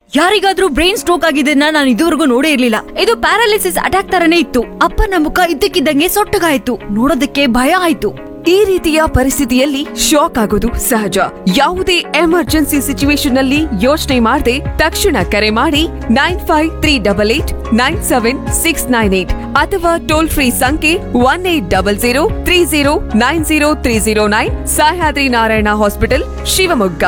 ಯಾರಿಗಾದ್ರೂ brain stroke ಆಗಿದ್ದನ್ನ ನಾನು ಇದುವರೆಗೂ ನೋಡೇ ಇರ್ಲಿಲ್ಲ ಇದು ಪ್ಯಾರಾಲಿಸಿಸ್ ಅಟ್ಯಾಕ್ ತರನೇ ಇತ್ತು ಅಪ್ಪನ ಮುಖ ಇದ್ದಕ್ಕಿದ್ದಂಗೆ ಸೊಟ್ಟಗಾಯ್ತು ನೋಡೋದಕ್ಕೆ ಭಯ ಆಯ್ತು ಈ ರೀತಿಯ ಪರಿಸ್ಥಿತಿಯಲ್ಲಿ ಶಾಕ್ ಆಗೋದು ಸಹಜ ಯಾವುದೇ ಎಮರ್ಜೆನ್ಸಿ ಸಿಚುವೇಶನ್ ನಲ್ಲಿ ಯೋಚನೆ ಮಾಡದೆ ತಕ್ಷಣ ಕರೆ ಮಾಡಿ nine five three double eight nine seven six nine eight ಅಥವಾ ಟೋಲ್ ಫ್ರೀ ಸಂಖ್ಯೆ one eight double zero three zero nine zero three zero nine Sahyadri Narayana hospital Shivamogga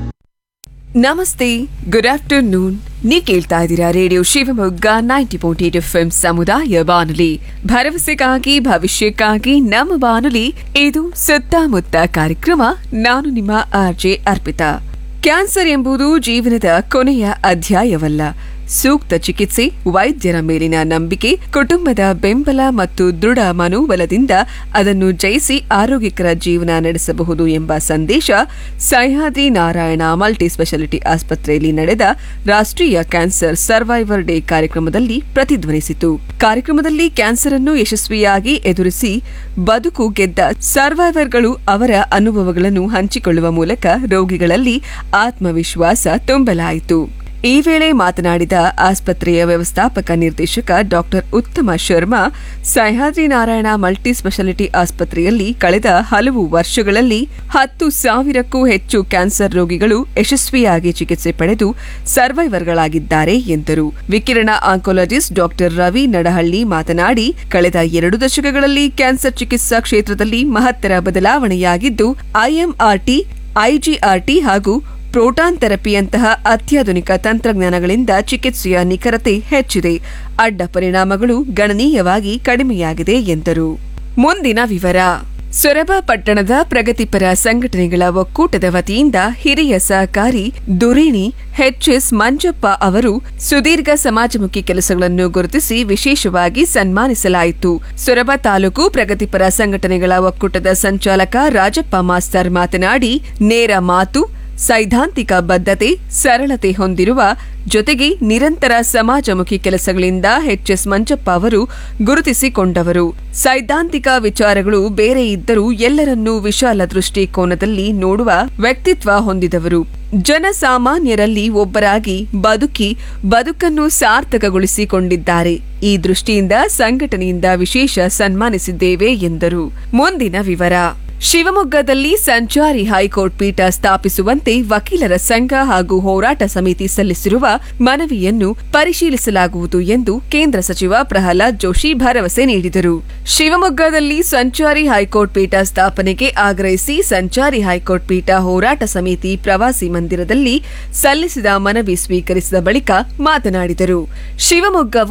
ನಮಸ್ತೆ ಗುಡ್ ಆಫ್ಟರ್ನೂನ್ ನೀವ್ ಕೇಳ್ತಾ ಇದ್ದೀರಾ radio Shivamogga ninety point eight F ಸಮುದಾಯ ಬಾನುಲಿ ಭರವಸೆಗಾಗಿ ಭವಿಷ್ಯಕ್ಕಾಗಿ ನಮ್ಮ ಬಾನುಲಿ ಇದು ಸುತ್ತಮುತ್ತ ಕಾರ್ಯಕ್ರಮ ನಾನು ನಿಮ್ಮ ಆರ್ಜೆ ಅರ್ಪಿತಾ ಕ್ಯಾನ್ಸರ್ ಎಂಬುದು ಜೀವನದ ಕೊನೆಯ ಅಧ್ಯಾಯವಲ್ಲ ಸೂಕ್ತ ಚಿಕಿತ್ಸೆ ವೈದ್ಯರ ಮೇಲಿನ ನಂಬಿಕೆ ಕುಟುಂಬದ ಬೆಂಬಲ ಮತ್ತು ದೃಢ ಮನೋಬಲದಿಂದ ಅದನ್ನು ಜಯಿಸಿ ಆರೋಗ್ಯಕರ ಜೀವನ ನಡೆಸಬಹುದು ಎಂಬ ಸಂದೇಶ ಸಹ್ಯಾದ್ರಿ ನಾರಾಯಣ ಮಲ್ಟಿ ಸ್ಪೆಷಾಲಿಟಿ ಆಸ್ಪತ್ರೆಯಲ್ಲಿ ನಡೆದ ರಾಷ್ಟ್ರೀಯ ಕ್ಯಾನ್ಸರ್ ಸರ್ವೈವರ್ ಡೇ ಕಾರ್ಯಕ್ರಮದಲ್ಲಿ ಪ್ರತಿಧ್ವನಿಸಿತು ಕಾರ್ಯಕ್ರಮದಲ್ಲಿ ಕ್ಯಾನ್ಸರ್ ಅನ್ನು ಯಶಸ್ವಿಯಾಗಿ ಎದುರಿಸಿ ಬದುಕು ಗೆದ್ದ ಸರ್ವೈವರ್ಗಳು ಅವರ ಅನುಭವಗಳನ್ನು ಹಂಚಿಕೊಳ್ಳುವ ಮೂಲಕ ರೋಗಿಗಳಲ್ಲಿ ಆತ್ಮವಿಶ್ವಾಸ ತುಂಬಲಾಯಿತು ಈ ವೇಳೆ ಮಾತನಾಡಿದ ಆಸ್ಪತ್ರೆಯ ವ್ಯವಸ್ಥಾಪಕ ನಿರ್ದೇಶಕ doctor Uttam Sharma Sahyadri Narayana multi speciality ಆಸ್ಪತ್ರೆಯಲ್ಲಿ ಕಳೆದ ಹಲವು ವರ್ಷಗಳಲ್ಲಿ ಹತ್ತು ಸಾವಿರಕ್ಕೂ ಹೆಚ್ಚು ಕ್ಯಾನ್ಸರ್ ರೋಗಿಗಳು ಯಶಸ್ವಿಯಾಗಿ ಚಿಕಿತ್ಸೆ ಪಡೆದು ಸರ್ವೈವರ್ಗಳಾಗಿದ್ದಾರೆ ಎಂದರು ವಿಕಿರಣ ಆಂಕೋಲಜಿಸ್ಟ್ ಡಾಕ್ಟರ್ ರವಿ ನಡಹಳ್ಳಿ ಮಾತನಾಡಿ ಕಳೆದ ಎರಡು ದಶಕಗಳಲ್ಲಿ ಕ್ಯಾನ್ಸರ್ ಚಿಕಿತ್ಸಾ ಕ್ಷೇತ್ರದಲ್ಲಿ ಮಹತ್ತರ ಬದಲಾವಣೆಯಾಗಿದ್ದು ಐಎಂಆರ್ಟಿ ಐಜಿಆರ್ಟಿ ಹಾಗೂ ಪ್ರೋಟಾನ್ ಥೆರಪಿಯಂತಹ ಅತ್ಯಾಧುನಿಕ ತಂತ್ರಜ್ಞಾನಗಳಿಂದ ಚಿಕಿತ್ಸೆಯ ನಿಖರತೆ ಹೆಚ್ಚಿದೆ ಅಡ್ಡ ಪರಿಣಾಮಗಳು ಗಣನೀಯವಾಗಿ ಕಡಿಮೆಯಾಗಿದೆ ಎಂದರು ಮುಂದಿನ ವಿವರ ಸೊರಬ ಪಟ್ಟಣದ ಪ್ರಗತಿಪರ ಸಂಘಟನೆಗಳ ಒಕ್ಕೂಟದ ವತಿಯಿಂದ ಹಿರಿಯ ಸಹಕಾರಿ ದುರಿಣಿ ಎಚ್ಎಸ್ ಮಂಜಪ್ಪ ಅವರು ಸುದೀರ್ಘ ಸಮಾಜಮುಖಿ ಕೆಲಸಗಳನ್ನು ಗುರುತಿಸಿ ವಿಶೇಷವಾಗಿ ಸನ್ಮಾನಿಸಲಾಯಿತು ಸೊರಬ ತಾಲೂಕು ಪ್ರಗತಿಪರ ಸಂಘಟನೆಗಳ ಒಕ್ಕೂಟದ ಸಂಚಾಲಕ ರಾಜಪ್ಪ ಮಾಸ್ತರ್ ಮಾತನಾಡಿ ನೇರ ಮಾತು ಸೈದ್ಧಾಂತಿಕ ಬದ್ಧತೆ ಸರಳತೆ ಹೊಂದಿರುವ ಜೊತೆಗೆ ನಿರಂತರ ಸಮಾಜಮುಖಿ ಕೆಲಸಗಳಿಂದ ಎಚ್ಎಸ್ ಮಂಜಪ್ಪ ಅವರು ಗುರುತಿಸಿಕೊಂಡವರು ಸೈದ್ಧಾಂತಿಕ ವಿಚಾರಗಳು ಬೇರೆ ಇದ್ದರೂ ಎಲ್ಲರನ್ನೂ ವಿಶಾಲ ದೃಷ್ಟಿಕೋನದಲ್ಲಿ ನೋಡುವ ವ್ಯಕ್ತಿತ್ವ ಹೊಂದಿದವರು ಜನಸಾಮಾನ್ಯರಲ್ಲಿ ಒಬ್ಬರಾಗಿ ಬದುಕಿ ಬದುಕನ್ನು ಸಾರ್ಥಕಗೊಳಿಸಿಕೊಂಡಿದ್ದಾರೆ ಈ ದೃಷ್ಟಿಯಿಂದ ಸಂಘಟನೆಯಿಂದ ವಿಶೇಷ ಸನ್ಮಾನಿಸಿದ್ದೇವೆ ಎಂದರು ಮುಂದಿನ ವಿವರ ಶಿವಮೊಗ್ಗದಲ್ಲಿ ಸಂಚಾರಿ ಹೈಕೋರ್ಟ್ ಪೀಠ ಸ್ಥಾಪಿಸುವಂತೆ ವಕೀಲರ ಸಂಘ ಹಾಗೂ ಹೋರಾಟ ಸಮಿತಿ ಸಲ್ಲಿಸಿರುವ ಮನವಿಯನ್ನು ಪರಿಶೀಲಿಸಲಾಗುವುದು ಎಂದು ಕೇಂದ್ರ ಸಚಿವ ಪ್ರಹ್ಲಾದ್ ಜೋಶಿ ಭರವಸೆ ನೀಡಿದರು ಶಿವಮೊಗ್ಗದಲ್ಲಿ ಸಂಚಾರಿ ಹೈಕೋರ್ಟ್ ಪೀಠ ಸ್ಥಾಪನೆಗೆ ಆಗ್ರಹಿಸಿ ಸಂಚಾರಿ ಹೈಕೋರ್ಟ್ ಪೀಠ ಹೋರಾಟ ಸಮಿತಿ ಪ್ರವಾಸಿ ಮಂದಿರದಲ್ಲಿ ಸಲ್ಲಿಸಿದ ಮನವಿ ಸ್ವೀಕರಿಸಿದ ಬಳಿಕ ಮಾತನಾಡಿದರು ಶಿವಮೊಗ್ಗವು